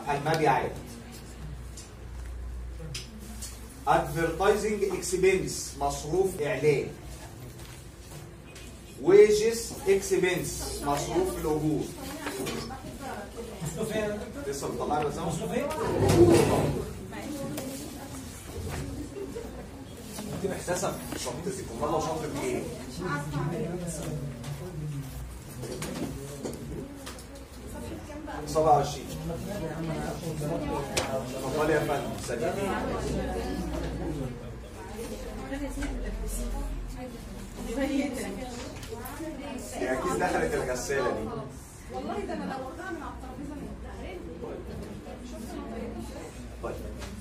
المبيعات advertising expense مصروف اعلان wages expense مصروف الاجور مصروفين لسه مطلع لي الزمن مصروفين انت احساسك في شنطتك امال لو شنطه ايه؟ سبعة وعشرين اتفضلي يا فندم سليم دي اكيد دخلت الغسالة دي والله ده انا دورتها من على الترابيزه من التهرين شفت طيب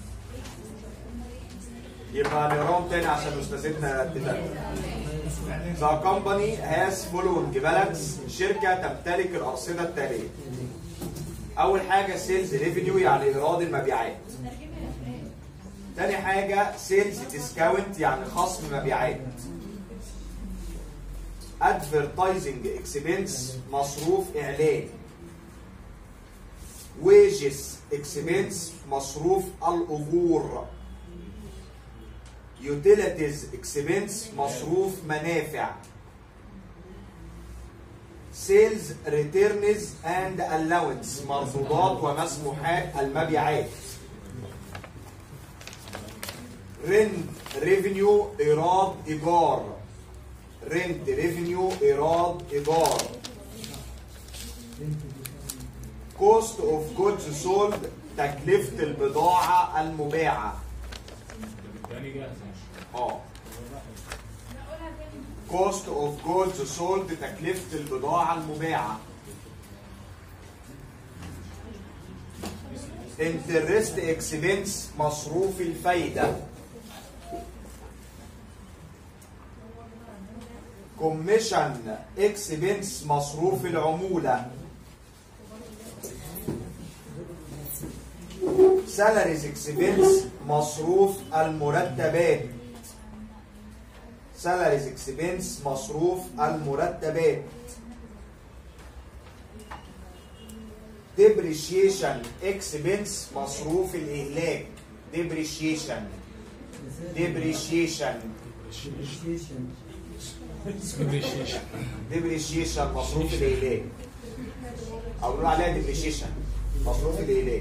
يبقى نقراهم تاني عشان استاذتنا تتابع The company has following balance الشركة تمتلك الأرصدة التالية أول حاجة سيلز ريفينيو يعني إيراد المبيعات تاني حاجة سيلز ديسكاونت يعني خصم مبيعات ادفرتايزنج اكسبنس مصروف إعلان ويجز اكسبنس مصروف الأجور يوتيليتيز اكسبنس مصروف منافع سيلز ريتيرنز اند الاونس مرفوضات ومسموحات المبيعات رنت ريفينيو ايراد ايجار رنت ريفينيو ايراد ايجار كوست اوف جودز سولد تكلفة البضاعة المباعة اه كوست اوف جودز سولد تكلفة البضاعة المباعة انترست اكسبنس مصروف الفايدة كوميشن اكسبنس مصروف العمولة سالاريز اكسبنس مصروف المرتبات سالاريز اكسبنس مصروف المرتبات ديبريشيشن اكسبنس مصروف الاهلاك ديبريشيشن ديبريشيشن ديبريشيشن مصروف الاهلاك او بنقول عليها ديبريشيشن مصروف الاهلاك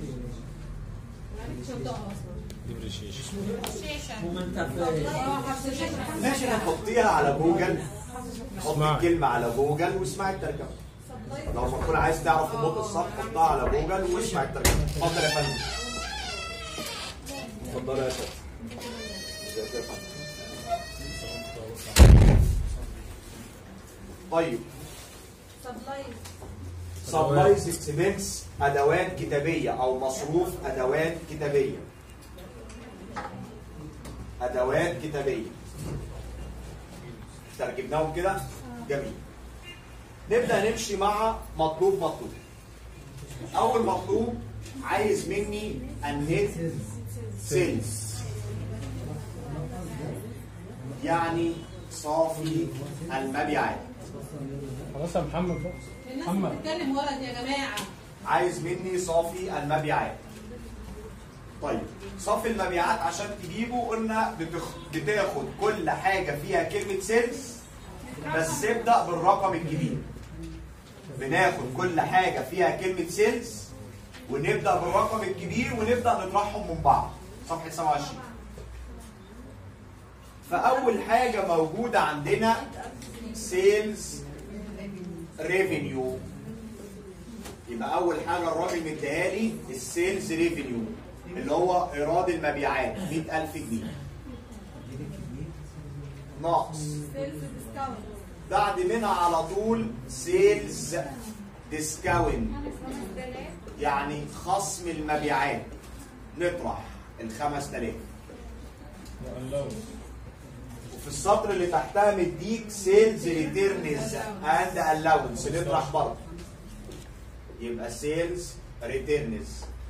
ماشي هتحطيها على جوجل حط الكلمة على جوجل واسمعي الترجمة لو ما تكون عايز تعرف النطق الصح حطها على جوجل واسمع الترجمة اتفضل يا فندم اتفضل يا شيخ ازيك يا فندم طيب سبلايز اكسبنس ادوات كتابيه او مصروف ادوات كتابيه ادوات كتابيه ترجمناهم كده جميل نبدا نمشي مع مطلوب مطلوب اول مطلوب عايز مني النت سيلز يعني صافي المبيعات خلاص يا محمد بقى الناس محمد. بتتكلم ولد يا جماعه عايز مني صافي المبيعات طيب صافي المبيعات عشان تجيبه قلنا بتخ... بتاخد كل حاجه فيها كلمه سيلز بس ابدا بالرقم الكبير بناخد كل حاجه فيها كلمه سيلز ونبدا بالرقم الكبير ونبدا نطرحهم من بعض صفحه 27 فاول حاجه موجوده عندنا سيلز ريفينيو يبقى اول حاجه الراجل مديها لي السيلز ريفينيو اللي هو ايراد المبيعات 100000 جنيه ناقص سيلز ديسكاونت بعد منها على طول سيلز ديسكاونت يعني خصم المبيعات نطرح ال 5000 وفي السطر اللي تحتها مديك سيلز ريتيرنز اند الاونس نطرح برضه يبقى سيلز ريتيرنز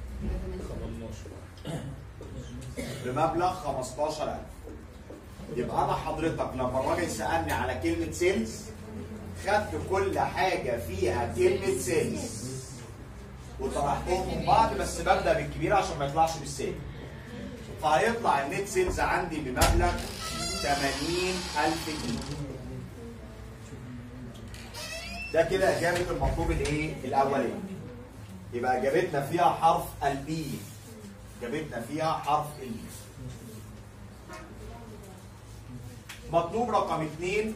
بمبلغ 15000 يبقى انا حضرتك لما الراجل سالني على كلمه سيلز خدت كل حاجه فيها كلمه سيلز وطرحتهم من بعض بس ببدا بالكبير عشان ما يطلعش بالسالب فهيطلع النت سيلز عندي بمبلغ 80000 جنيه ده كده اجابه المطلوب الايه الاولاني يبقى اجابتنا فيها حرف البي اجابتنا فيها حرف البي مطلوب رقم اثنين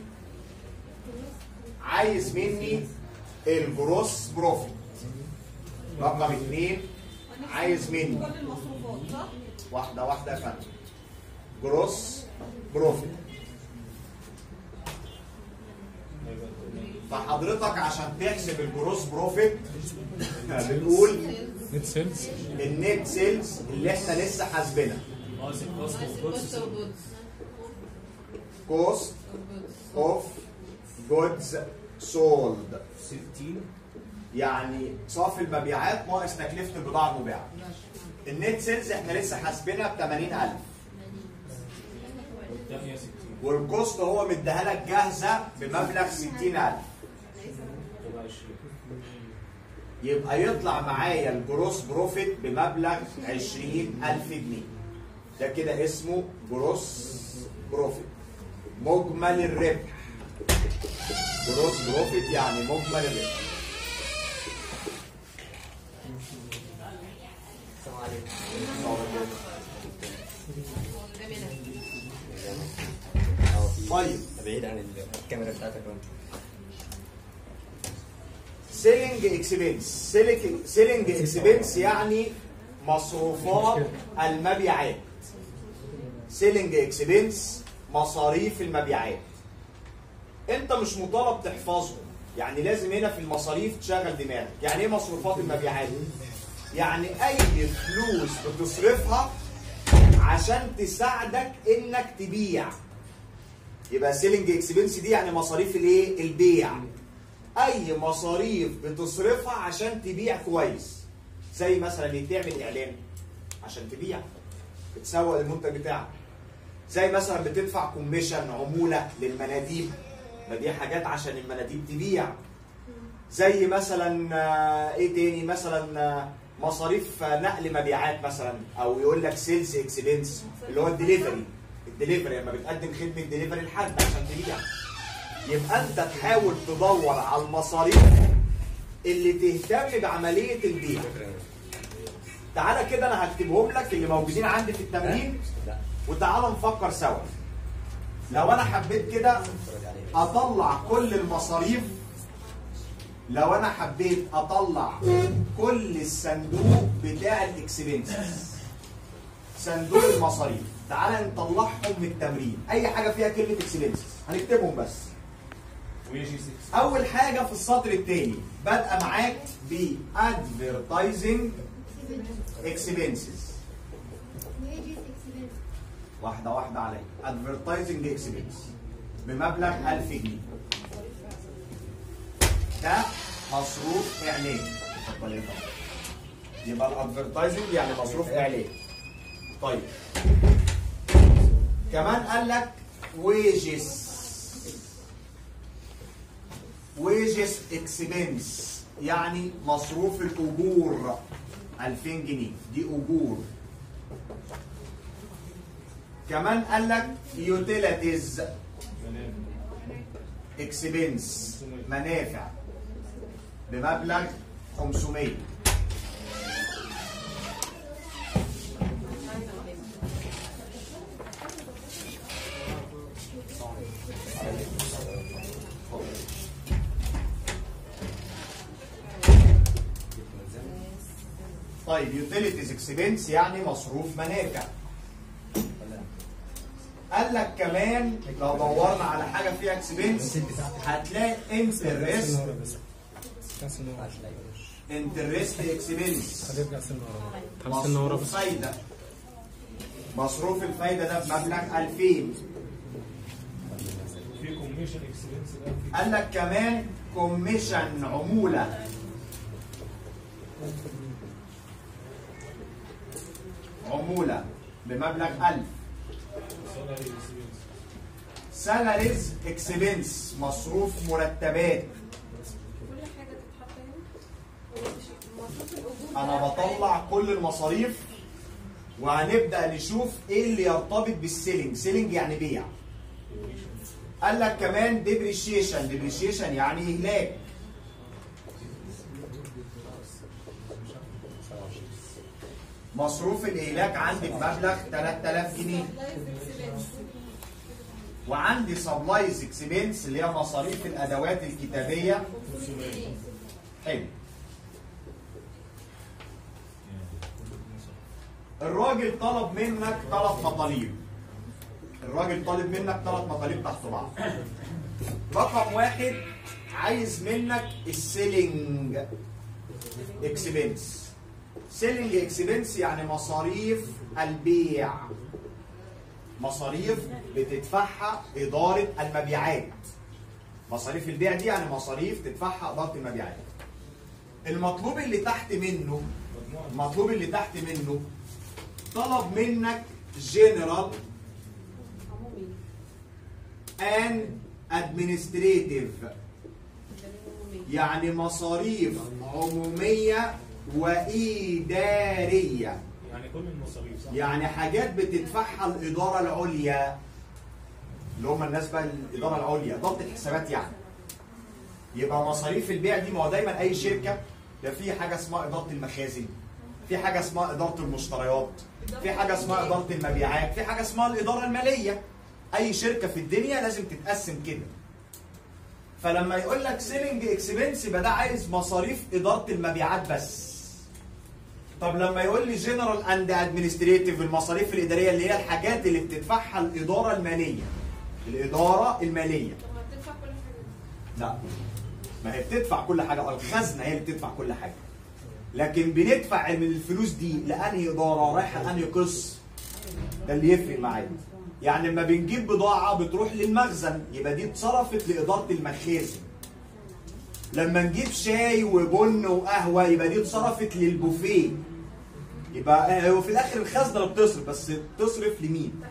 عايز مني الجروس بروفيت رقم اثنين عايز مني كل المصروفات صح؟ واحدة واحدة يا فندم جروس بروفيت فحضرتك عشان تحسب الجروس بروفيت بنقول نت سيلز النت سيلز اللي احنا لسه حاسبينها كوست اوف جودز سولد 60 يعني صافي المبيعات ناقص تكلفة البضاعة المباعة النت سيلز احنا لسه حاسبينها ب 80000 والثانية 60 والكوست هو مديها لك جاهزة بمبلغ 60000 تبقى 20 يبقى يطلع معايا الجروس بروفيت بمبلغ 20000 جنيه ده كده اسمه جروس بروفيت مجمل الربح جروس بروفيت يعني مجمل الربح طيب بعيد عن الكاميرا بتاعتك وانت سيلينج اكسبنس سيلينج اكسبنس يعني مصروفات المبيعات سيلينج اكسبنس مصاريف المبيعات انت مش مطالب تحفظهم يعني لازم هنا في المصاريف تشغل دماغك يعني ايه مصروفات المبيعات يعني اي فلوس بتصرفها عشان تساعدك انك تبيع يبقى سيلينج اكسبنس دي يعني مصاريف الايه البيع اي مصاريف بتصرفها عشان تبيع كويس زي مثلا إيه؟ تعمل اعلان عشان تبيع بتسوق المنتج بتاعك زي مثلا بتدفع كوميشن عموله للمناديب ما دي حاجات عشان المناديب تبيع زي مثلا آه، ايه تاني مثلا آه، مصاريف آه، نقل مبيعات مثلا او يقول لك سيلز اكسبنس اللي هو الدليفري الدليفري لما بتقدم خدمه دليفري لحد عشان تبيع يبقى انت تحاول تدور على المصاريف اللي تهتم بعمليه البيع تعالى كده انا هكتبهم لك اللي موجودين عندي في التمرين لا وتعالى نفكر سوا لو انا حبيت كده اتفرج عليه اطلع كل المصاريف لو انا حبيت اطلع كل الصندوق بتاع الاكسبنسز صندوق المصاريف تعالى نطلعهم من التمرين اي حاجه فيها كلمه اكسبنسز هنكتبهم بس ويجي 6 اول حاجه في السطر الثاني بادئه معاك ب advertising expenses واحده واحده عليا advertising expense بمبلغ 1000 جنيه ده مصروف اعلاني اتفضل يا فندم. يبقى الادفرتايزنج يعني مصروف اعلاني طيب كمان قال لك ويجز ويجز اكسبنس يعني مصروف الاجور 2000 جنيه دي اجور كمان قال لك يوتيليتيز اكسبنس منافع بمبلغ 500 طيب يوتيليتيز اكسبنس يعني مصروف منافع قال لك كمان لو دورنا على حاجه فيها اكسبنس هتلاقي انترست كاس النور انترست اكسبنس هترجع سنة ورا تعال سنة ورا مصروف بس فايده مصروف الفايده ده بمبلغ 2000 في كوميشن اكسبنس ده في قال لك كمان كوميشن عموله عموله بمبلغ 1000 سالري اكسبنس سالاريز اكسبنس مصروف مرتبات كل حاجه تتحط هنا ومش- مصروف الاجور انا بطلع كل المصاريف وهنبدا نشوف ايه اللي يرتبط بالسيلينج سيلينج يعني بيع قال لك كمان ديبريشيشن ديبريشيشن يعني اهلاك مصروف الاهلاك عندي بمبلغ 3000 جنيه وعندي سبلايز اكسبنس اللي هي مصاريف الادوات الكتابيه حلو الراجل طلب منك ثلاث مطالب الراجل طالب منك ثلاث مطالب تحت بعض رقم واحد عايز منك السيلينج اكسبنس سيلينج اكسبنس يعني مصاريف البيع مصاريف بتدفعها إدارة المبيعات مصاريف البيع دي يعني مصاريف تدفعها إدارة المبيعات المطلوب اللي تحت منه المطلوب اللي تحت منه طلب منك جنرال and administrative يعني مصاريف عمومية وإدارية يعني كل المصاريف صح؟ يعني حاجات بتدفعها الإدارة العليا اللي هم الناس بقى الإدارة العليا ضبط الحسابات يعني يبقى مصاريف البيع دي ما هو دايما أي شركة ده في حاجة اسمها إدارة المخازن في حاجة اسمها إدارة المشتريات في حاجة اسمها إدارة المبيعات في حاجة اسمها الإدارة المالية أي شركة في الدنيا لازم تتقسم كده فلما يقول لك سيلينج اكسبنس يبقى ده عايز مصاريف إدارة المبيعات بس طب لما يقول لي جنرال اند ادمنستريتيف المصاريف الاداريه اللي هي الحاجات اللي بتدفعها الاداره الماليه الاداره الماليه طب ما بتدفع كل حاجه لا ما هي بتدفع كل حاجه الخزنه هي اللي بتدفع كل حاجه لكن بندفع من الفلوس دي لانهي اداره رايحه لانهي قسم ده اللي يفرق معايا يعني لما بنجيب بضاعه بتروح للمخزن يبقى دي اتصرفت لاداره المخازن لما نجيب شاي وبن وقهوه يبقى دي اتصرفت للبوفيه يبقى هو في الاخر الخزنه اللي بتصرف بس بتصرف لمين؟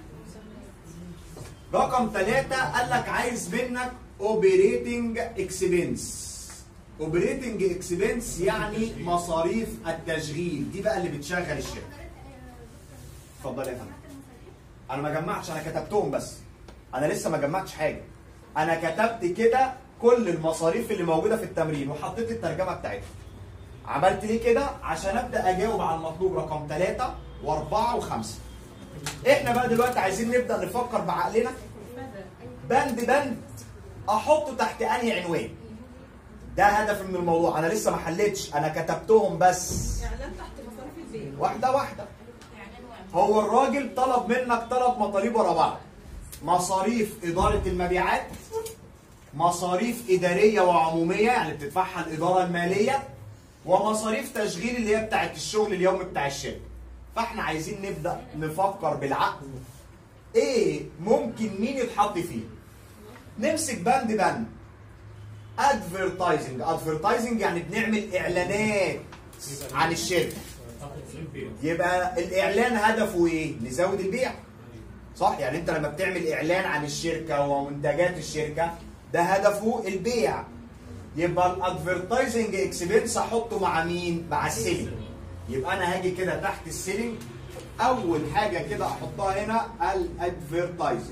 رقم ثلاثة قال لك عايز منك اوبريتنج اكسبنس اوبريتنج اكسبنس يعني مصاريف التشغيل دي بقى اللي بتشغل الشركه اتفضل يا فندم انا ما جمعتش انا كتبتهم بس انا لسه ما جمعتش حاجه انا كتبت كده كل المصاريف اللي موجوده في التمرين وحطيت الترجمه بتاعتها عملت ليه كده عشان ابدا اجاوب على المطلوب رقم ثلاثة واربعة وخمسة احنا بقى دلوقتي عايزين نبدا نفكر بعقلنا بند بند احطه تحت انهي عنوان ده هدف من الموضوع انا لسه ما حلتش انا كتبتهم بس اعلان تحت مصاريف البيت واحده واحده هو الراجل طلب منك ثلاث مطالب ورا بعض مصاريف اداره المبيعات مصاريف اداريه وعموميه يعني بتدفعها الاداره الماليه ومصاريف تشغيل اللي هي بتاعت الشغل اليومي بتاع الشركه فاحنا عايزين نبدا نفكر بالعقل ايه ممكن مين يتحط فيه نمسك بند بند ادفرتايزنج ادفرتايزنج يعني بنعمل اعلانات عن الشركه تحت مصاريف بيع يبقى الاعلان هدفه ايه نزود البيع صح يعني انت لما بتعمل اعلان عن الشركه ومنتجات الشركه ده هدفه البيع يبقى الادفرتايزنج اكسبنس احطه مع مين مع السيلينج يبقى انا هاجي كده تحت السيلينج اول حاجه كده احطها هنا الادفرتايزنج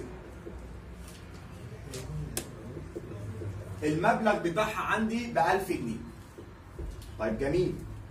المبلغ بتاعها عندي ب 1000 جنيه طيب جميل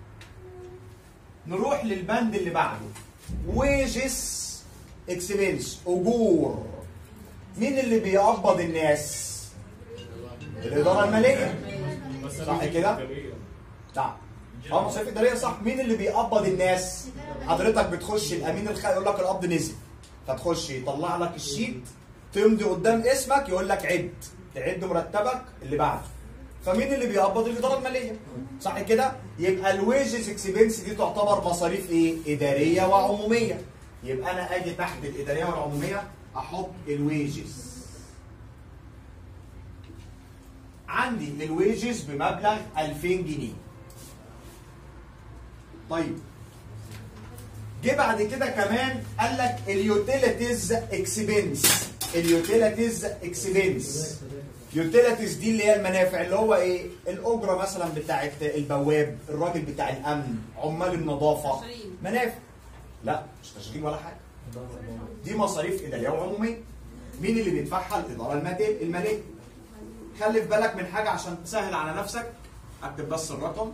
نروح للبند اللي بعده ويجس اكسبنس اجور مين اللي بيقبض الناس الاداره الماليه صح كده نعم اه مصاريف اداريه صح مين اللي بيقبض الناس حضرتك بتخش الامين الخ يقول لك القبض نزل فتخش يطلع لك الشيت تمضي قدام اسمك يقول لك عد تعد مرتبك اللي بعده فمين اللي بيقبض الاداره الماليه صح كده يبقى الويجز اكسبنس دي تعتبر مصاريف ايه اداريه وعموميه يبقى انا اجي تحت الاداريه والعموميه احط الويجز عندي الويجز بمبلغ 2000 جنيه طيب جه بعد كده كمان قال لك اليوتيليتيز اكسبنس اليوتيليتيز اكسبنس يوتيليتيز دي اللي هي المنافع اللي هو ايه الاجره مثلا بتاعت البواب الراجل بتاع الامن عمال النظافه تشغيل. منافع لا مش تشغيل ولا حاجه دي مصاريف اداريه وعموميه مين اللي بيدفعها الاداره الماليه الماليه خلي في بالك من حاجه عشان تسهل على نفسك اكتب بس الرقم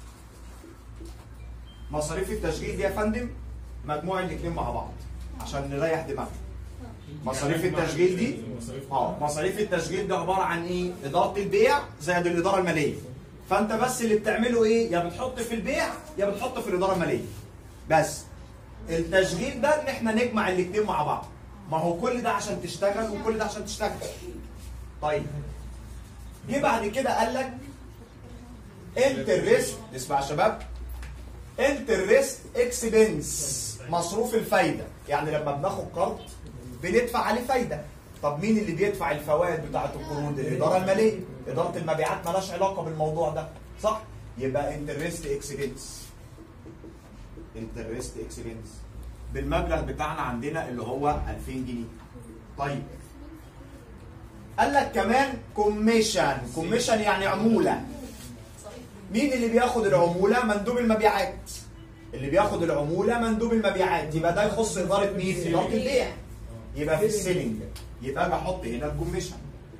مصاريف التشغيل دي يا فندم مجموع الاثنين مع بعض عشان نريح دماغنا مصاريف التشغيل دي اه مصاريف التشغيل ده عباره عن ايه؟ اداره البيع زائد الاداره الماليه. فانت بس اللي بتعمله ايه؟ يا بتحط في البيع يا بتحط في الاداره الماليه. بس التشغيل ده ان احنا نجمع الاثنين مع بعض. ما هو كل ده عشان تشتغل وكل ده عشان تشتغل. طيب جه بعد كده قال لك انترست اسمع يا شباب انترست اكسبنس مصروف الفايده يعني لما بناخد قرض بندفع عليه فايده طب مين اللي بيدفع الفوائد بتاعه القروض الاداره الماليه اداره المبيعات مالهاش علاقه بالموضوع ده صح يبقى انترست اكسبنس انترست اكسبنس بالمبلغ بتاعنا عندنا اللي هو 2000 جنيه طيب قال لك كمان كوميشن كوميشن يعني عموله مين اللي بياخد العموله مندوب المبيعات اللي بياخد العموله مندوب المبيعات يبقى ده يخص اداره مين اداره البيع يبقى في السيلينج يبقى اجي احط هنا الكوميشن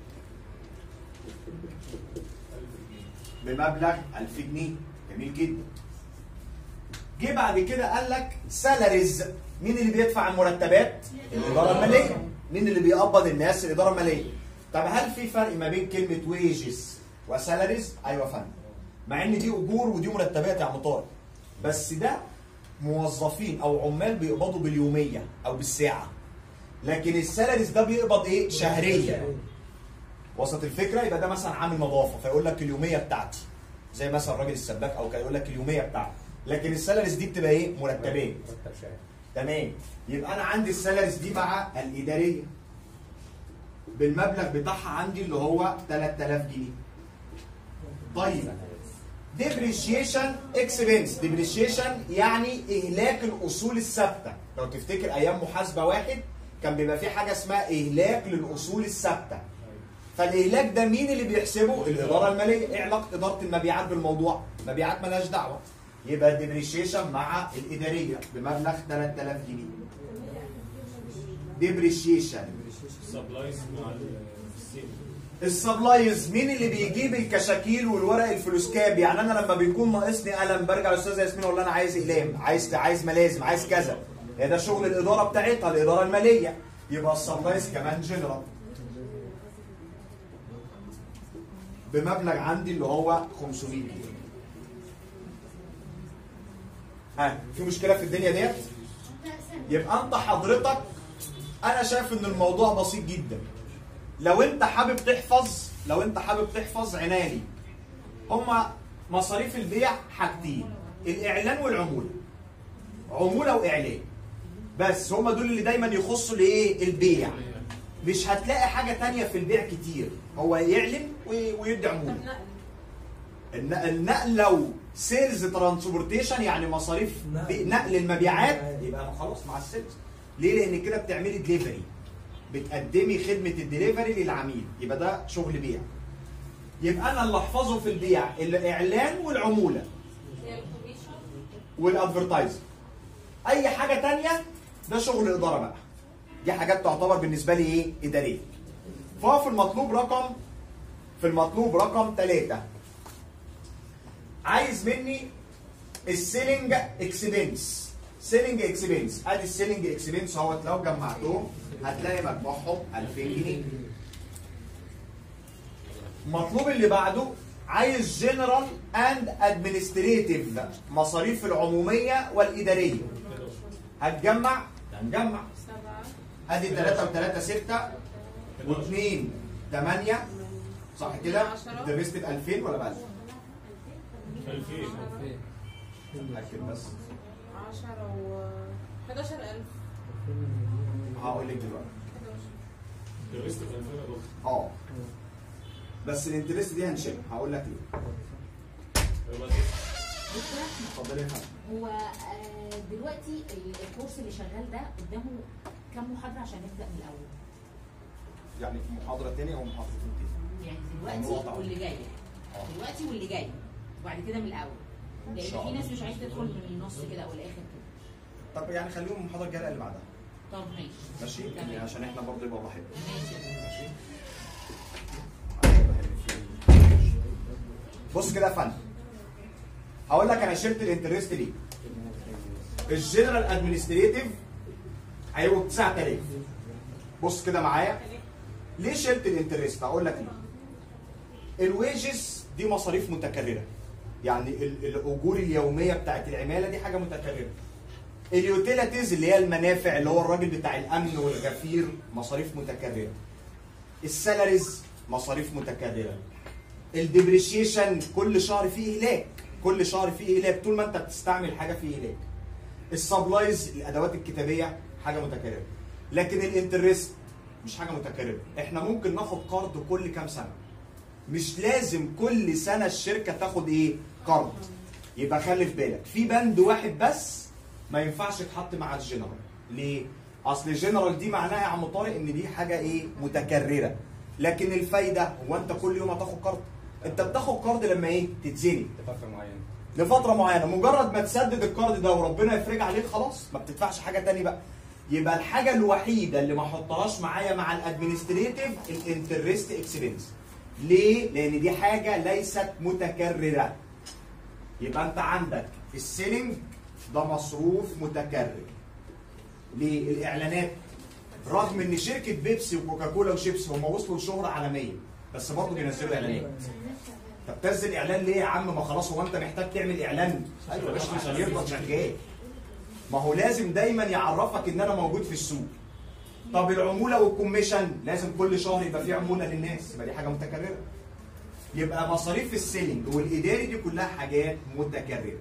بمبلغ 1000 جنيه جميل جدا جه بعد كده قال لك سالاريز مين اللي بيدفع المرتبات الاداره الماليه مين اللي بيقبض الناس الاداره الماليه طب هل في فرق ما بين كلمه ويجز وسالاريز ايوه يا فندم مع ان دي اجور ودي مرتبات يا عم طارق بس ده موظفين او عمال بيقبضوا باليوميه او بالساعه لكن السالاريز ده بيقبض ايه شهريا وسط الفكره يبقى ده مثلا عامل نظافه فيقول لك اليوميه بتاعتي زي مثلا الراجل السباك او كده يقول لك اليوميه بتاعتي لكن السالاريز دي بتبقى ايه مرتبات مرتب شهري تمام يبقى انا عندي السالاريز دي مع الاداريه بالمبلغ بتاعها عندي اللي هو 3000 جنيه طيب ديبريشيشن اكسبنس ديبريشيشن يعني اهلاك الاصول الثابته لو تفتكر ايام محاسبه واحد كان بيبقى في حاجه اسمها اهلاك للاصول الثابته فالاهلاك ده مين اللي بيحسبه الاداره الماليه ايه علاقه اداره المبيعات بالموضوع مبيعات مالهاش دعوه يبقى ديبريشيشن مع الاداريه بمبلغ 3000 جنيه ديبريشيشن سبلايز مع السيل السبلايز مين اللي بيجيب الكشاكيل والورق الفلوسكاب يعني انا لما بيكون ناقصني قلم برجع للاستاذه ياسمين اقول لها انا عايز اقلام عايز عايز ملازم عايز كذا هي ده شغل الاداره بتاعتها الاداره الماليه يبقى السبلايز كمان جنرال بمبلغ عندي اللي هو 500 جنيه ها في مشكله في الدنيا ديت يبقى انت حضرتك انا شايف ان الموضوع بسيط جدا لو انت حابب تحفظ لو انت حابب تحفظ عنالي هما مصاريف البيع حاجتين الاعلان والعموله عموله واعلان بس هما دول اللي دايما يخصوا لايه البيع مش هتلاقي حاجه تانية في البيع كتير هو يعلن وي- ويدي عموله الن- النقل لو سيلز ترانسبورتيشن يعني مصاريف بي- نقل المبيعات يبقى خلاص مع السيلز ليه لان كده بتعملي دليفري بتقدمي خدمه الدليفري للعميل يبقى ده شغل بيع يبقى انا اللي احفظه في البيع الاعلان والعموله والادفرتايزنج اي حاجه تانية ده شغل اداره بقى دي حاجات تعتبر بالنسبه لي ايه اداريه فهو في المطلوب رقم في المطلوب رقم ثلاثة عايز مني السيلينج اكسبنس سيلينج اكسبنس ادي السيلينج اكسبنس اهوت لو جمعتهم هتلاقي مجموعهم 2000 جنيه المطلوب اللي بعده عايز جنرال اند ادمنستريتيف مصاريف العموميه والاداريه هتجمع هنجمع سبعة ادي 3 و3 6 و2 8 صح كده؟ عشرة. درست ب 2000 ولا ب 1000؟ 2000 اتاكد بس عشرة و 11000 هقول لك دلوقتي درست في 2000 يا دكتور اه بس الانترست دي هنشيلها هقول لك ليه يبقى اتفضلي يا فندم هو آه، دلوقتي ال- الكورس اللي شغال ده قدامه كام محاضرة عشان نبدأ من الأول؟ يعني محاضره تاني او محاضرتين تاني يعني الموضوع دلوقتي طبعا. واللي جاي آه. دلوقتي واللي جاي وبعد كده من الاول لان شاء في الله. ناس مش عايزه تدخل من النص كده او الاخر كده طب يعني خليهم المحاضره الجايه اللي بعدها طب ماشي ماشي تمام. يعني عشان احنا برضه يبقى ضحيه ماشي ماشي بص كده يا فندم هقول لك انا شلت الانترست ليه الجنرال ادمنستريتيف هيبقوا ب 9000 بص كده معايا ليه شلت الانترست هقول لك ليه الويجز دي مصاريف متكرره يعني ال- الاجور اليوميه بتاعت العماله دي حاجه متكرره اليوتيليتيز اللي هي المنافع اللي هو الراجل بتاع الامن والغفير مصاريف متكرره السالاريز مصاريف متكرره الديبريشيشن كل شهر فيه هلاك كل شهر فيه هلاك طول ما انت بتستعمل حاجه فيه هلاك السبلايز الادوات الكتابيه حاجه متكرره لكن الانترست مش حاجه متكرره احنا ممكن ناخد قرض كل كام سنه مش لازم كل سنه الشركه تاخد ايه قرض يبقى خلي في بالك في بند واحد بس ما ينفعش يتحط مع الجنرال ليه اصل الجنرال دي معناها يا عم طارق ان دي حاجه ايه متكرره لكن الفايده هو انت كل يوم هتاخد قرض انت بتاخد قرض لما ايه تتزني لفتره معينه لفتره معينه مجرد ما تسدد القرض ده وربنا يفرج عليك خلاص ما بتدفعش حاجه تاني بقى يبقى الحاجه الوحيده اللي ما احطهاش معايا مع الادمنستريتيف الانترست اكسبنس ليه لان دي حاجه ليست متكرره يبقى انت عندك السيلينج ده مصروف متكرر ليه الاعلانات رغم ان شركه بيبسي وكوكاكولا وشيبسي هم وصلوا لشهره عالميه بس برضه بينزلوا اعلانات طب تنزل اعلان ليه يا عم ما خلاص هو انت محتاج تعمل اعلان ايوه يا باشا عشان يفضل شغال ما هو لازم دايما يعرفك ان انا موجود في السوق طب العموله والكوميشن لازم كل شهر يبقى في عموله للناس يبقى دي حاجه متكرره يبقى مصاريف السيلينج والاداري دي كلها حاجات متكرره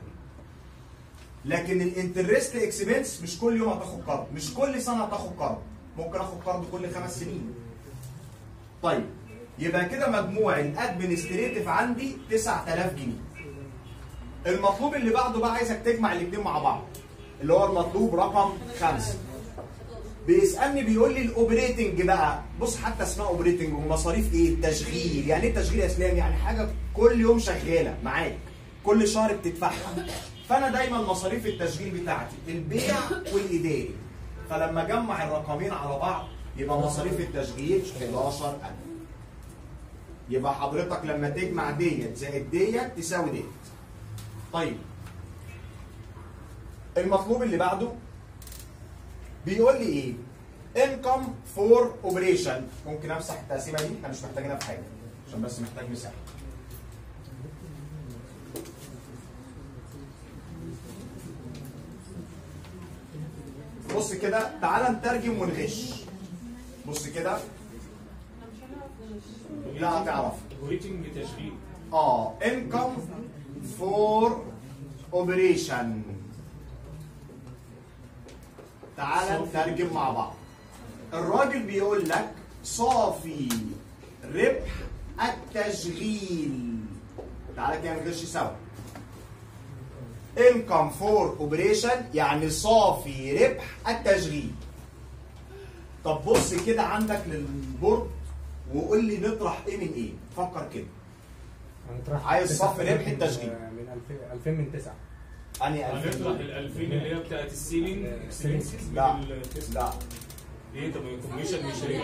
لكن الانترست اكسبنس مش كل يوم هتاخد قرض مش كل سنه هتاخد قرض ممكن اخد قرض كل خمس سنين طيب يبقى كده مجموع الادمنستريتيف عندي 9000 جنيه المطلوب اللي بعده بقى عايزك تجمع الاثنين مع بعض اللي هو المطلوب رقم خمسة بيسالني بيقول لي الاوبريتنج بقى بص حتى اسمها اوبريتنج ومصاريف ايه تشغيل يعني ايه تشغيل يا اسلام يعني حاجه كل يوم شغاله معاك كل شهر بتدفعها فانا دايما مصاريف التشغيل بتاعتي البيع والاداري فلما اجمع الرقمين على بعض يبقى مصاريف التشغيل 11000 يبقى حضرتك لما تجمع ديت زائد ديت تساوي ديت طيب المطلوب اللي بعده بيقول لي ايه income for operation ممكن امسح التقسيمه دي احنا مش محتاجينها في حاجه عشان بس محتاج مساحه بص كده تعالى نترجم ونغش بص كده لا هتعرف ويتنج تشغيل اه income for operation تعال نترجم مع بعض الراجل بيقول لك صافي ربح التشغيل تعالى كده نغش سوا income for operation يعني صافي ربح التشغيل طب بص كده عندك للبورد وقول لي نطرح ايه من ايه فكر كده هنطرح عايز تسعة صف ربح التشغيل. من 2000 2000 من 9 اني هنطرح 2000 ال 2000 اللي هي بتاعت السيلينج السيلينج. لا من التسعة. لا ليه طب الكوميشن مش هي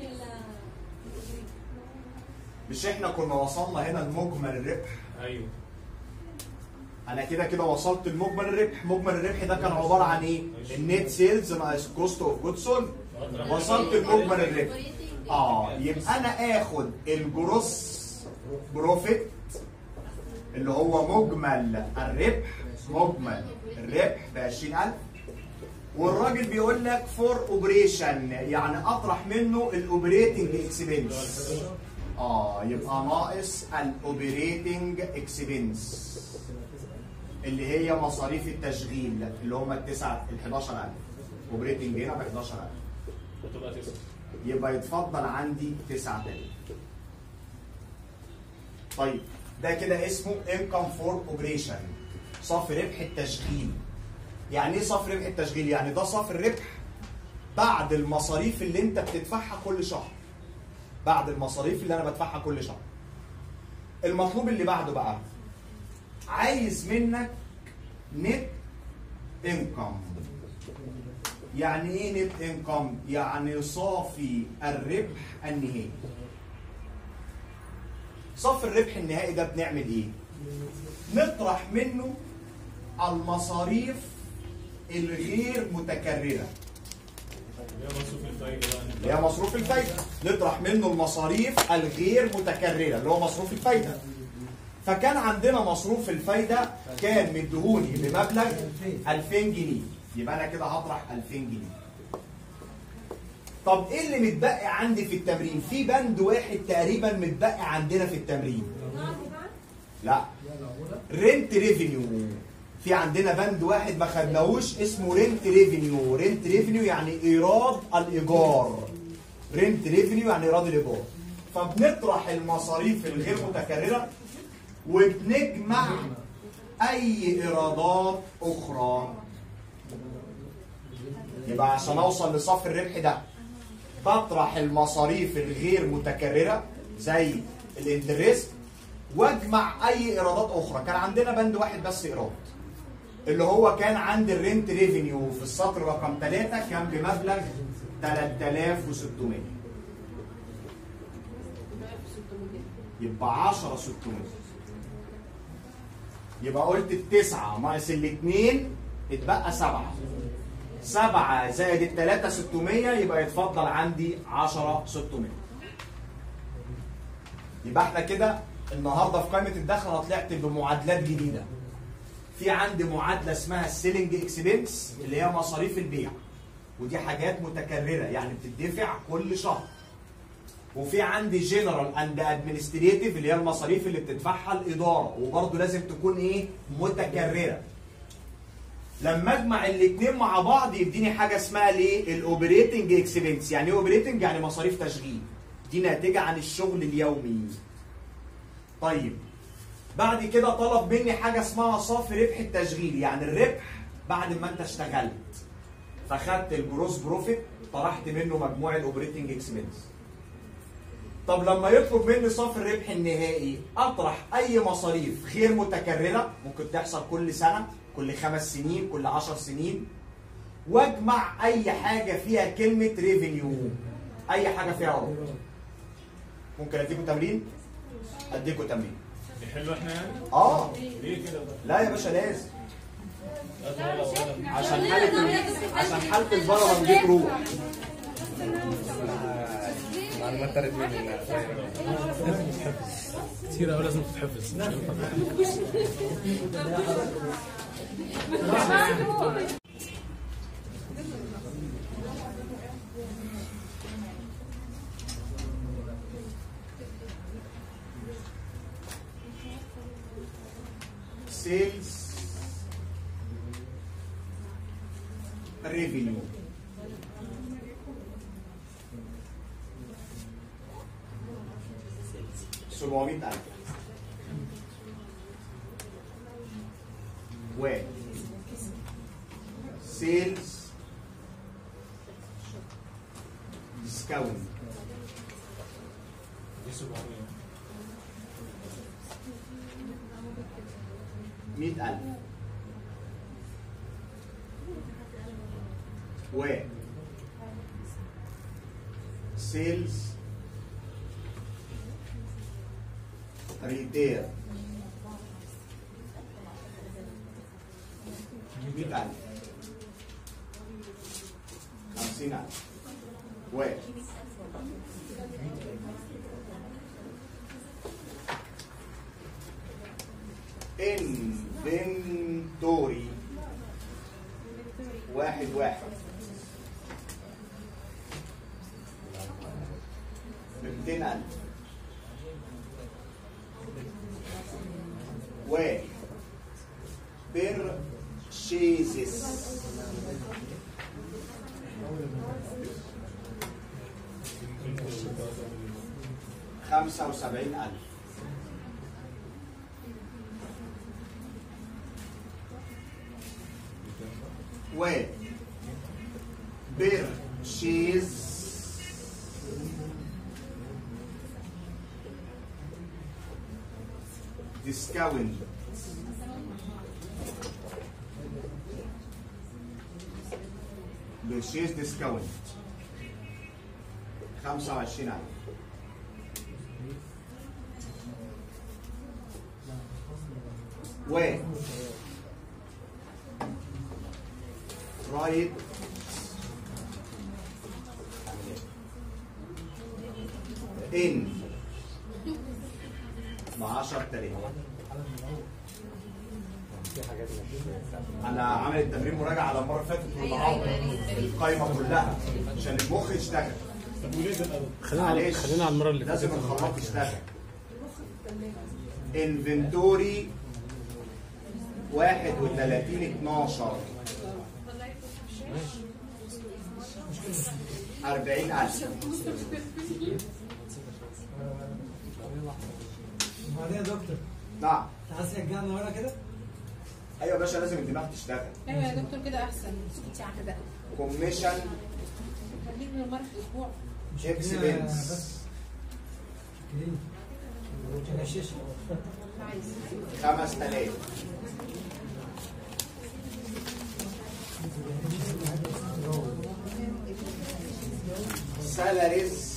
مش احنا كنا وصلنا هنا لمجمل الربح ايوه انا كده كده وصلت لمجمل الربح مجمل الربح ده كان عباره عن ايه النت سيلز ناقص كوست اوف جود سولد وصلت لمجمل الربح اه يبقى انا اخد الجروس بروفيت اللي هو مجمل الربح مجمل الربح ب 20000 والراجل بيقول لك فور اوبريشن يعني اطرح منه الاوبريتنج اكسبنس اه يبقى ناقص الاوبريتنج اكسبنس اللي هي مصاريف التشغيل اللي هم التسعه ال 11000 اوبريتنج هنا ب 11000 هتبقى تسعة يبقى يتفضل عندي 9000 طيب ده كده اسمه انكم فور اوبريشن صافي ربح التشغيل يعني ايه صافي ربح التشغيل يعني ده صافي الربح بعد المصاريف اللي انت بتدفعها كل شهر بعد المصاريف اللي انا بدفعها كل شهر المطلوب اللي بعده بقى عايز منك نت انكم يعني ايه نت انكم يعني صافي الربح النهائي صافي الربح النهائي ده بنعمل ايه نطرح منه المصاريف الغير متكرره اللي هي مصروف الفايده بقى اللي هي مصروف الفايده نطرح منه المصاريف الغير متكرره اللي هو مصروف الفايده فكان عندنا مصروف الفايده كان مديهوني بمبلغ 2000 جنيه يبقى انا كده هطرح 2000 جنيه طب ايه اللي متبقي عندي في التمرين في بند واحد تقريبا متبقي عندنا في التمرين لا رنت ريفينيو في عندنا بند واحد ما خدناهوش اسمه رنت ريفينيو رنت ريفينيو يعني ايراد الايجار رنت ريفينيو يعني ايراد الايجار فبنطرح المصاريف الغير متكرره وبنجمع اي ايرادات اخرى يبقى عشان اوصل لصف الربح ده بطرح المصاريف الغير متكرره زي الانترست واجمع اي ايرادات اخرى كان عندنا بند واحد بس ايراد اللي هو كان عند الرنت ريفينيو في السطر رقم 3 كان بمبلغ 3600 يبقى 10 600 يبقى قلت التسعة ناقص الاثنين اتبقى سبعة سبعة زائد التلاتة 600 يبقى يتفضل عندي 10 600 يبقى احنا كده النهارده في قائمة الدخل انا طلعت بمعادلات جديدة في عندي معادلة اسمها السيلينج اكسبنس اللي هي مصاريف البيع ودي حاجات متكررة يعني بتدفع كل شهر وفي عندي جنرال اند ادمنستريتيف اللي هي المصاريف اللي بتدفعها الاداره وبرضه لازم تكون ايه متكرره لما اجمع الاثنين مع بعض يديني حاجه اسمها الايه الاوبريتنج اكسبنس يعني ايه اوبريتنج يعني مصاريف تشغيل دي ناتجه عن الشغل اليومي طيب بعد كده طلب مني حاجه اسمها صافي ربح التشغيل يعني الربح بعد ما انت اشتغلت فخدت الجروس بروفيت طرحت منه مجموع الاوبريتنج اكسبنس طب لما يطلب مني صافي الربح النهائي اطرح اي مصاريف غير متكرره ممكن تحصل كل سنه كل خمس سنين كل عشر سنين واجمع اي حاجه فيها كلمه ريفينيو اي حاجه فيها عروض ممكن اديكم تمرين اديكم تمرين دي حلوه احنا يعني اه ليه كده بقى؟ لا يا باشا لازم لا، لا، لا. عشان حاله ال- عشان حاله البلغم دي تروح معلومات طارت مني كتير قوي لازم تتحفظ sales revenue سبعمية ألف و sales discount دي 700 مئة ألف و سيلز ريتير مئة ألف خمسين ألف و انفنتوري واحد واحد بمتين ألف و purchases خمسة وسبعين ألف و purchase ديسكاونت بيرشيز ديسكاونت 25000 و رايت ان ب 10000 في حاجات مش انا عامل التمرين مراجعه على المره اللي فاتت والنهارده القايمه كلها عشان المخ يشتغل طب وليه ده الأول؟ خلينا على معلش خلينا على المره اللي لازم فاتت الخلاط يشتغل انفنتوري 31 12 40000 وبعدين يا دكتور نعم انت عايز ترجعنا ورا كده؟ ايوه يا باشا لازم الدماغ تشتغل ايوه يا دكتور كده احسن اسكتي على ده كوميشن خليك من مره في الاسبوع اكسبنس بس كريم متغششة عايز 5000 salaries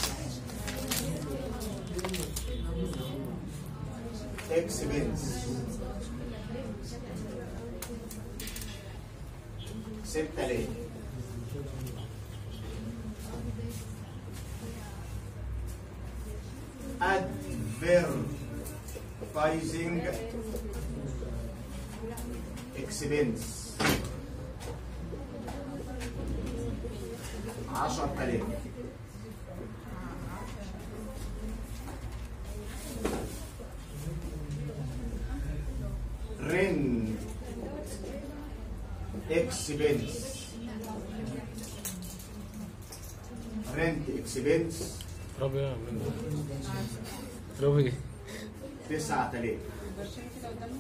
expense 6000 advertising expense 10000 rent expense rent expense ربي من ربي 9000 برشام كده قدامنا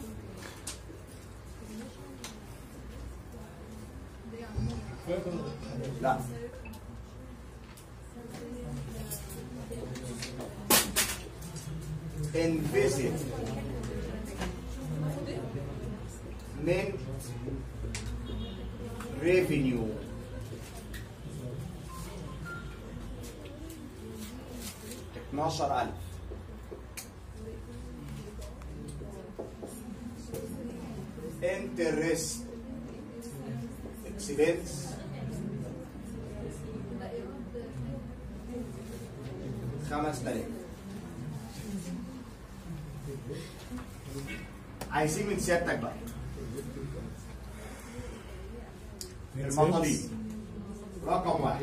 لا انفيزيت من ريفينيو اتناشر ألف انترست اكسبنس خمس تلاف عايزين من سيادتك بقى المطالب رقم واحد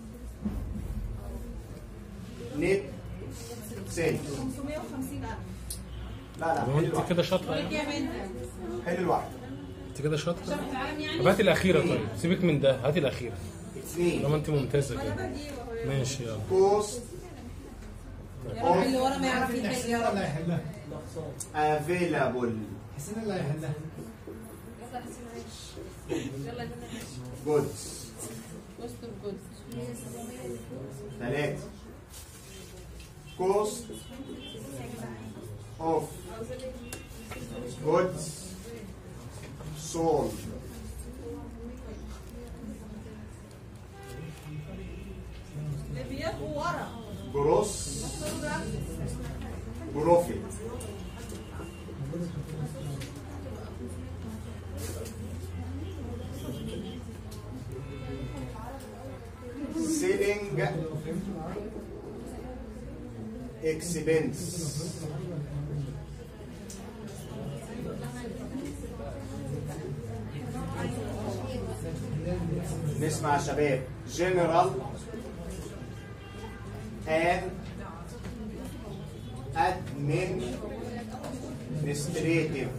نت سيلز 550000 لا لا هو حل انت الواحد كده شاطره ولك يعني يا بنت حل الواحد انت كده شاطره شرح العالم يعني طب هاتي الاخيره طيب سيبك من ده هاتي الاخيره اثنين طالما انت ممتازه كده ماشي يلا كوست يا رب اللي ورا ما يعرف يحل حسين يا اللي رب هيحلها افيلابل حسين اللي هيحلها يلا حسين عيش يلا يا بنت عيش جودز وسط الجود ثلاثة cost of goods sold اللي بيبقوا ورا gross profit selling expense نسمع يا شباب general and administrative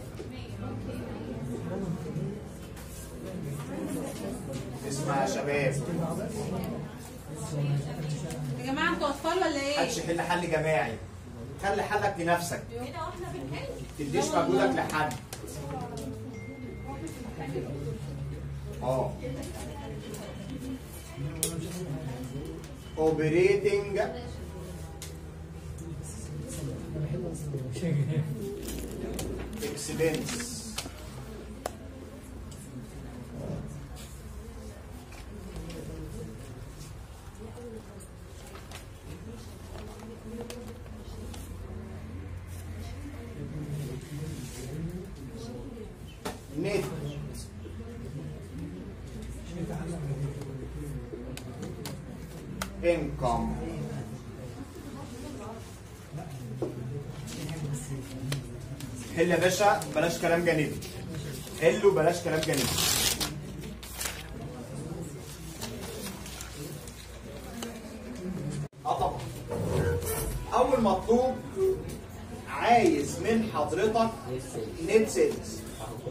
اسمع يا شباب يا جماعه انتوا اطفال ولا ايه؟ محدش يحل حل جماعي خلي حلك لنفسك تديش مجهودك لحد اه operating اكسبنس نت income حل يا باشا بلاش كلام جانبي حلوا بلاش كلام جانبي اه طبعا اول مطلوب عايز من حضرتك نت سيلز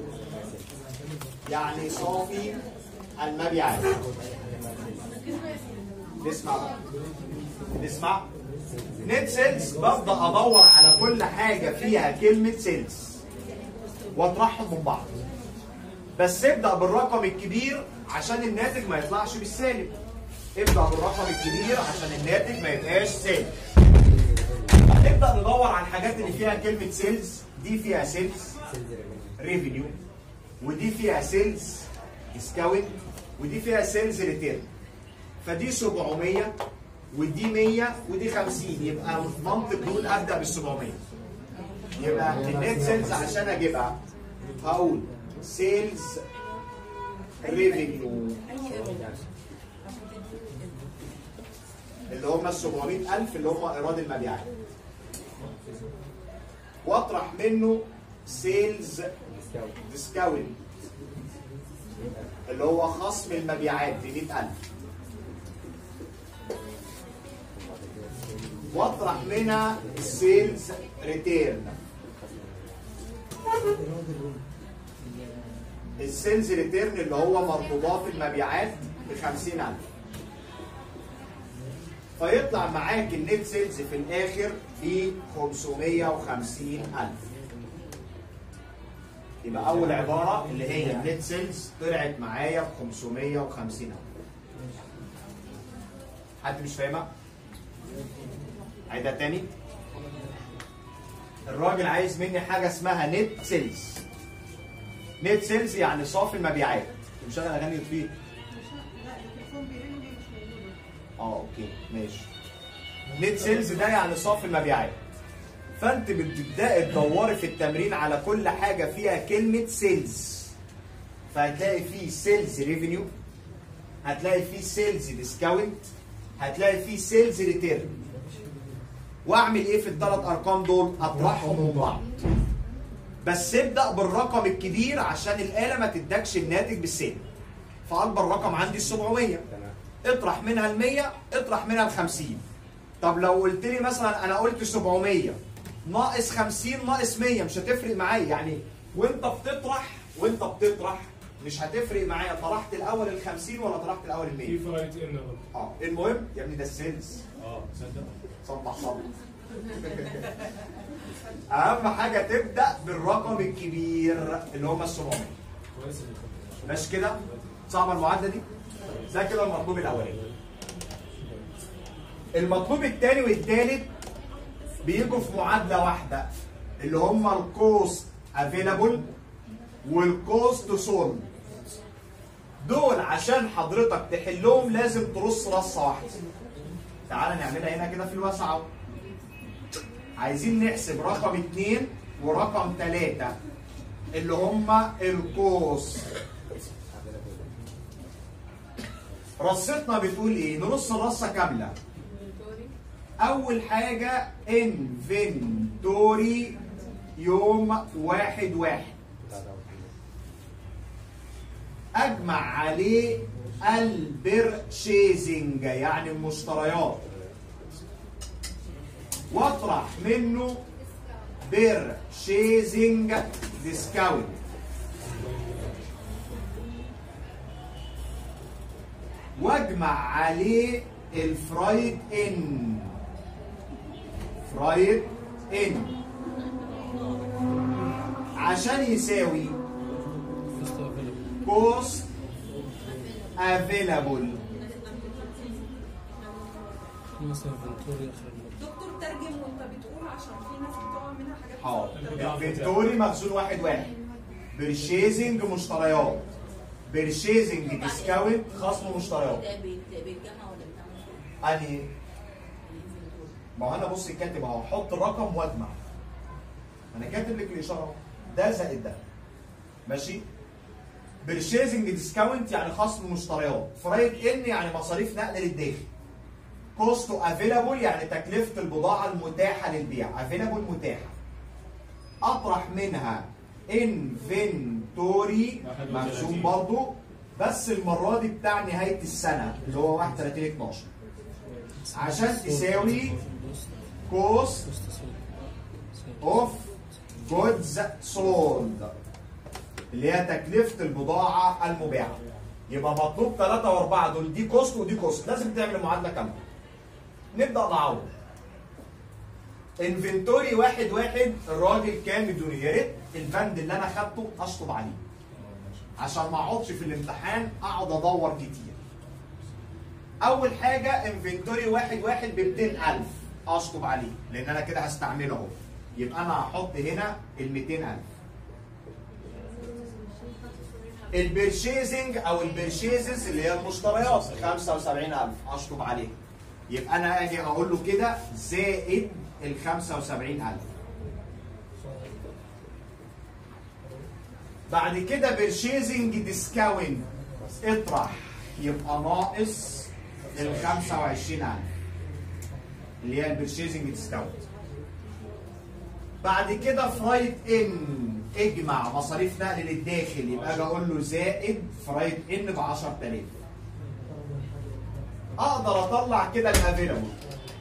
يعني صافي المبيعات نسمع بقى. نسمع نت سيلز ببدا ادور على كل حاجه فيها كلمه سيلز واطرحهم من بعض بس ابدا بالرقم الكبير عشان الناتج ما يطلعش بالسالب ابدا بالرقم الكبير عشان الناتج ما يبقاش سالب نبدا ندور على الحاجات اللي فيها كلمه سيلز دي فيها سيلز ريفينيو ودي فيها سيلز ديسكاونت ودي فيها سيلز ريتيرن فدي 700 ودي 100 ودي 50 يبقى منطق نقول ابدا بال 700 يبقى النت سيلز عشان اجيبها هقول سيلز ريفينيو اللي هم ال 700000 اللي هم ايراد المبيعات واطرح منه سيلز ديسكاونت اللي هو خصم المبيعات ب 100000 واطرح منها السيلز ريتيرن السيلز ريتيرن اللي هو مرتبطات المبيعات ب 50000 فيطلع معاك النت سيلز في الاخر ب 550000 يبقى اول عباره اللي هي النت سيلز طلعت معايا ب 550000 حد مش فاهمها؟ عيدها تاني الراجل عايز مني حاجه اسمها نت سيلز نت سيلز يعني صافي المبيعات مشغل اغاني يطفيه اه اوكي ماشي نت سيلز ده يعني صافي المبيعات فانت بتبداي تدوري في التمرين على كل حاجه فيها كلمه سيلز فهتلاقي فيه سيلز ريفينيو هتلاقي فيه سيلز ديسكاونت هتلاقي فيه سيلز ريتيرن واعمل ايه في الثلاث ارقام دول اطرحهم من بعض بس ابدا بالرقم الكبير عشان الاله ما تدكش الناتج بالسالب فاكبر رقم عندي ال 700 اطرح منها ال 100 اطرح منها ال 50 طب لو قلت لي مثلا انا قلت 700 ناقص 50 ناقص 100 مش هتفرق معايا يعني وانت بتطرح وانت بتطرح مش هتفرق معايا طرحت الاول ال 50 ولا طرحت الاول ال 100 في فرايتي ان برضه اه المهم يا ابني ده السيلز اه تصدق صبح صبح اهم حاجه تبدا بالرقم الكبير اللي هم ال 700 كويس إنك- ماشي كده صعبه المعادله دي ده كده المطلوب الاولاني المطلوب الثاني والثالث بيجوا في معادله واحده اللي هم الكوست افيلابل والكوست سولد دول عشان حضرتك تحلهم لازم ترص رصه واحده تعال نعملها هنا كده في الواسعه أهو. عايزين نحسب رقم اتنين ورقم تلاتة اللي هما الكوست رصتنا بتقول ايه؟ نرص الرصه كامله. أول حاجة انفنتوري يوم واحد واحد. أجمع عليه البرشيزنج يعني المشتريات. واطرح منه بيرشيزنج ديسكاونت. واجمع عليه الفرايد ان فرايد ان عشان يساوي كوست افيلابل مثلا فنتوري اخر الموضوع دكتور بتترجم وانت بتقول عشان في ناس بتقع منها حاجات حاضر انفنتوري مخزون واحد واحد بيرشيزنج مشتريات بيرشيزنج ديسكاونت خصم مشتريات ده بيت- بيتجمع ولا بتعمل إيه؟ اني ما هو انا بص كاتب اهو حط الرقم واجمع انا كاتب لك الاشاره اهو ده زائد ده ماشي بيرشيزنج ديسكاونت يعني خصم مشتريات فرايد ان يعني مصاريف نقل للداخل كوست افيلابل يعني تكلفه البضاعه المتاحه للبيع افيلابل متاحه اطرح منها انفنتوري مخزون برضو بس المره دي بتاع نهايه السنه اللي هو 31 12 عشان تساوي كوست اوف جودز سولد اللي هي تكلفه البضاعه المباعه يبقى مطلوب 3 و4 دول دي كوست ودي كوست لازم تعمل معادله كامله نبدا نعوض انفنتوري واحد واحد الراجل كان مديوني يا ريت البند اللي انا خدته اشطب عليه عشان ما اقعدش في الامتحان اقعد ادور كتير اول حاجه انفنتوري واحد واحد ب 200000 اشطب عليه لان انا كده هستعمله اهو يبقى انا هحط هنا ال 200000 البرشيزنج او البرشيزز اللي هي المشتريات 75000 اشطب عليها يبقى انا اجي اقول له كده زائد ال 75000 بعد كده برشيزنج ديسكاونت اطرح يبقى ناقص ال 25000 اللي هي البرشيزنج ديسكاونت بعد كده فرايت ان اجمع مصاريف نقل للداخل يبقى اجي اقول له زائد فرايت ان ب 10000 اقدر اطلع كده الافيلابل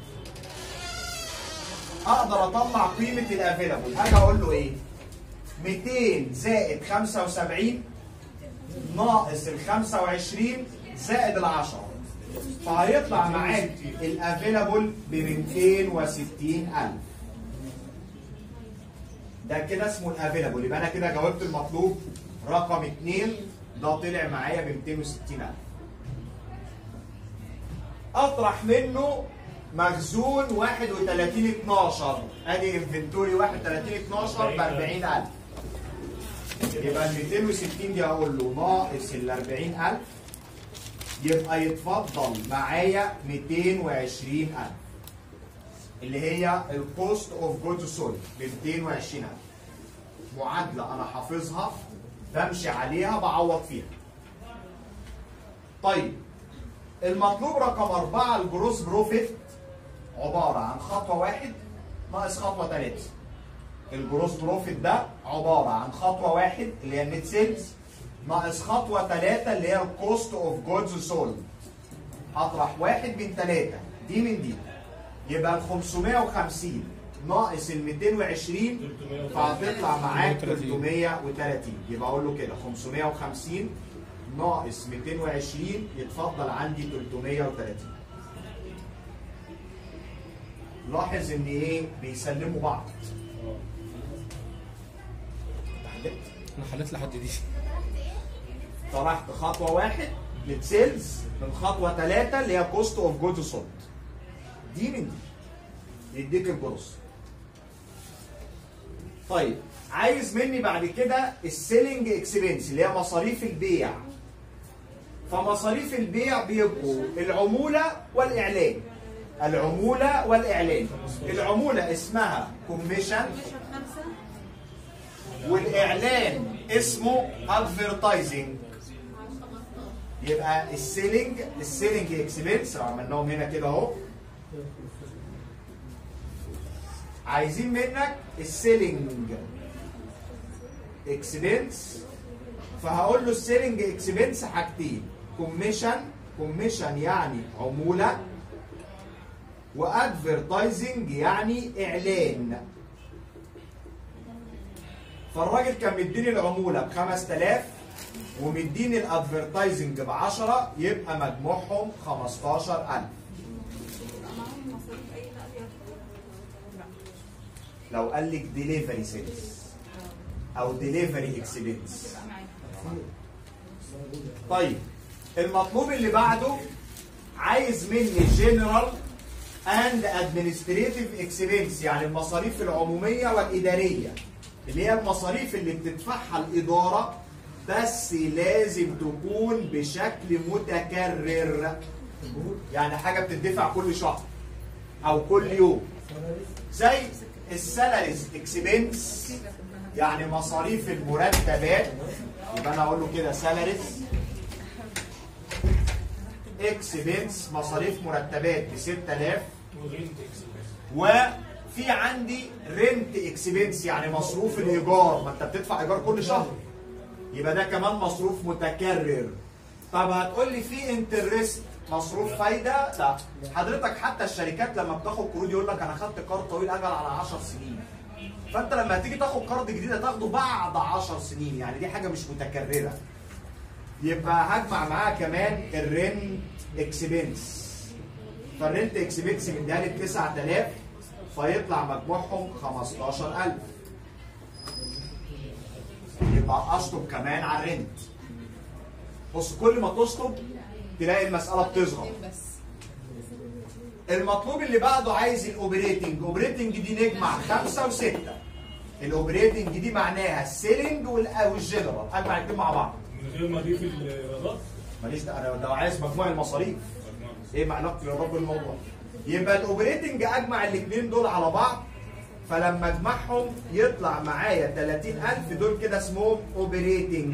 اقدر اطلع قيمه الافيلابل هاجي اقول له ايه 200 زائد 75 ناقص ال 25 زائد ال 10 فهيطلع معاك الافيلابل ب 260000 ده كده اسمه الافيلابل يبقى انا كده جاوبت المطلوب رقم 2 ده طلع معايا ب 260000 اطرح منه مخزون 31 12 ادي انفنتوري 31 12 ب 40000 يبقى ال 260 دي اقول له ناقص ال 40000 يبقى يتفضل معايا 220000 اللي هي الكوست اوف جود سولد ب 220000 معادله انا حافظها بمشي عليها بعوض فيها طيب المطلوب رقم أربعة الجروس بروفيت عبارة عن خطوة واحد ناقص خطوة ثلاثة. الجروس بروفيت ده عبارة عن خطوة واحد اللي هي النت سيلز ناقص خطوة ثلاثة اللي هي الكوست اوف جودز سولد. هطرح واحد من ثلاثة دي من دي. يبقى ال 550 ناقص ال 220 فهتطلع معاك 330 يبقى اقول له كده 550 ناقص 220 يتفضل عندي 330 لاحظ ان ايه بيسلموا بعض انا حليت لحد دي طرحت خطوه واحد للسيلز من خطوه ثلاثه اللي هي كوست اوف جود سولد دي من دي يديك الجروس طيب عايز مني بعد كده السيلينج اكسبنس اللي هي مصاريف البيع فمصاريف البيع بيبقوا العمولة والإعلان العمولة والإعلان العمولة اسمها كوميشن والإعلان اسمه ادفرتايزنج يبقى السيلينج السيلينج اكسبنس لو عملناهم هنا كده اهو عايزين منك السيلينج اكسبنس فهقول له السيلينج اكسبنس حاجتين كوميشن كوميشن يعني عموله وادفرتايزنج يعني اعلان فالراجل كان مديني العموله ب 5000 ومديني الادفرتايزنج ب 10 يبقى مجموعهم 15000 معاهم مصاريف اي نقل يا لو قال لك ديليفري سيلز او ديليفري اكسبنس بقى معاك طيب المطلوب اللي بعده عايز مني جنرال and administrative expense يعني المصاريف العمومية والإدارية اللي هي المصاريف اللي بتدفعها الإدارة بس لازم تكون بشكل متكرر يعني حاجة بتدفع كل شهر أو كل يوم زي السالاريز اكسبنس يعني مصاريف المرتبات يبقى انا اقول له كده سالاريز اكسبنس مصاريف مرتبات ب 6000 وغير تكسب وفي عندي رنت اكسبنس يعني مصروف الايجار ما انت بتدفع ايجار كل شهر يبقى ده كمان مصروف متكرر طب هتقول لي في انترست مصروف فايده لا حضرتك حتى الشركات لما بتاخد قروض يقول لك انا خدت قرض طويل اجل على 10 سنين فانت لما هتيجي تاخد قرض جديد هتاخده بعد 10 سنين يعني دي حاجه مش متكرره يبقى هجمع معاها كمان الرنت اكسبنس فالرنت اكسبنس مديها لي 9000 فيطلع مجموعهم 15000 يبقى اشطب كمان على الرنت بص كل ما تشطب تلاقي المساله بتصغر بس المطلوب اللي بعده عايز الاوبريتنج اوبريتنج دي نجمع خمسة وستة الاوبريتنج دي معناها السيلينج وال- والجنرال اجمع الاثنين مع بعض من غير ما اضيف الايرادات ماليش ده انا لو عايز مجموع المصاريف ايه ما علاقه الايراد بالموضوع يبقى الاوبريتنج اجمع الاثنين دول على بعض فلما اجمعهم يطلع معايا 30000 دول كده اسمهم اوبريتنج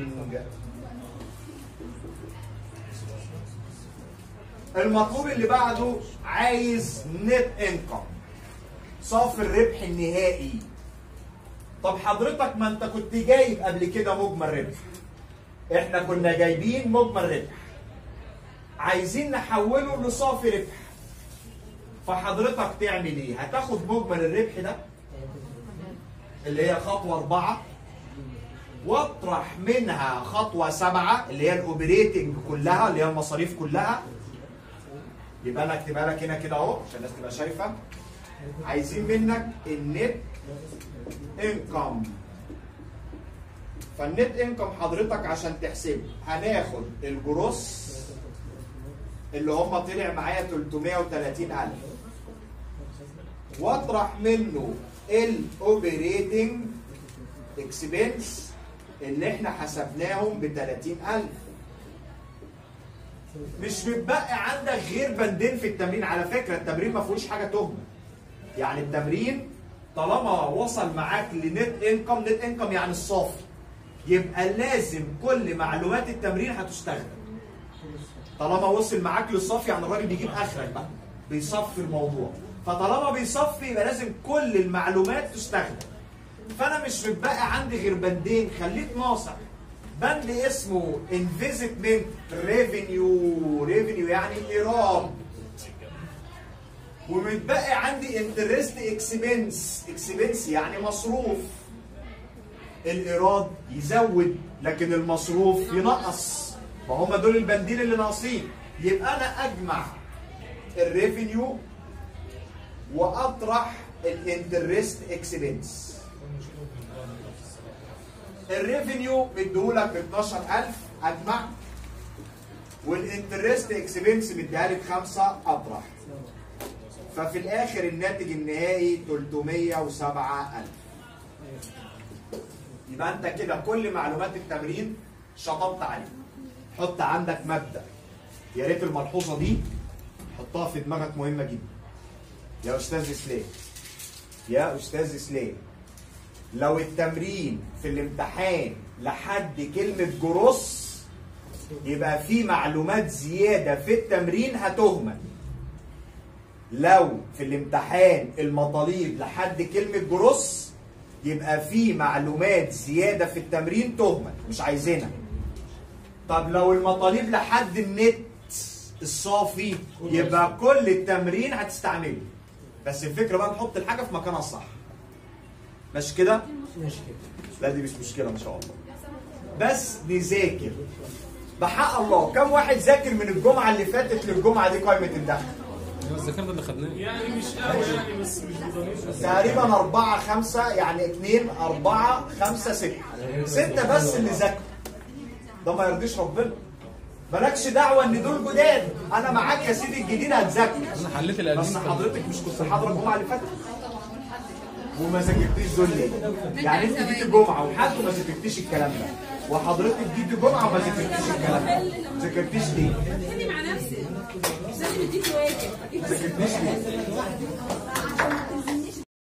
المطلوب اللي بعده عايز نت انكم صافي الربح النهائي طب حضرتك ما انت كنت جايب قبل كده مجمل ربح احنا كنا جايبين مجمل ربح عايزين نحوله لصافي ربح فحضرتك تعمل ايه هتاخد مجمل الربح ده اللي هي خطوة أربعة واطرح منها خطوة سبعة اللي هي الأوبريتنج كلها اللي هي المصاريف كلها يبقى أنا أكتبها لك هنا كده أهو عشان الناس تبقى شايفة عايزين منك النت انكم فالنت انكم حضرتك عشان تحسبه هناخد الجروس اللي هم طلع معايا 330000 واطرح منه الاوبريتنج اكسبنس اللي احنا حسبناهم ب 30000 مش متبقي عندك غير بندين في التمرين على فكره التمرين ما فيهوش حاجه تهمه يعني التمرين طالما وصل معاك لنت انكم نت انكم يعني الصافي يبقى لازم كل معلومات التمرين هتستخدم طالما وصل معاك للصافي يعني الراجل بيجيب اخرك بقى بيصفي الموضوع فطالما بيصفي يبقى لازم كل المعلومات تستخدم فانا مش متبقى عندي غير بندين خليك ناصح بند اسمه انفيزمنت ريفينيو ريفينيو يعني ايراد ومتبقي عندي انترست اكسبنس اكسبنس يعني مصروف الايراد يزود لكن المصروف ينقص فهم دول البندين اللي ناقصين يبقى انا اجمع الريفينيو واطرح الانترست اكسبنس الريفينيو مديهولك ب 12000 اجمع والانترست اكسبنس مديها لك 5 اطرح ففي الاخر الناتج النهائي 307000 يبقى انت كده كل معلومات التمرين شطبت عليه حط عندك مبدا يا ريت الملحوظه دي حطها في دماغك مهمه جدا يا استاذ اسلام يا استاذ اسلام لو التمرين في الامتحان لحد كلمه جروس يبقى في معلومات زياده في التمرين هتهمل لو في الامتحان المطالب لحد كلمه جروس يبقى في معلومات زياده في التمرين تهمل مش عايزينها طب لو المطالب لحد النت الصافي يبقى كل التمرين هتستعمله بس الفكره بقى نحط الحاجه في مكانها الصح مش كده مش كده لا دي مش مشكله ان شاء الله بس نذاكر بحق الله كم واحد ذاكر من الجمعه اللي فاتت للجمعه دي قائمه الدخل هو الذاكره ده اللي خدناه يعني مش قوي يعني بس مش بضمير تقريبا أربعة خمسة يعني اتنين أربعة خمسة ستة ستة بس اللي ذاكروا ده ما يرضيش ربنا مالكش دعوه ان دول جداد انا معاك يا سيدي الجديد هتذاكر انا حليت بس القديم حضرتك مش كنت حاضره الجمعه اللي فاتت وما ذاكرتيش دول ليه؟ يعني انت جيت الجمعه وحد وما ذاكرتيش الكلام ده وحضرتك جيت الجمعه وما ذاكرتيش الكلام ده ما ذاكرتيش ليه؟ خلي مع نفسي مش لازم اديك واجب ما ذاكرتيش ليه؟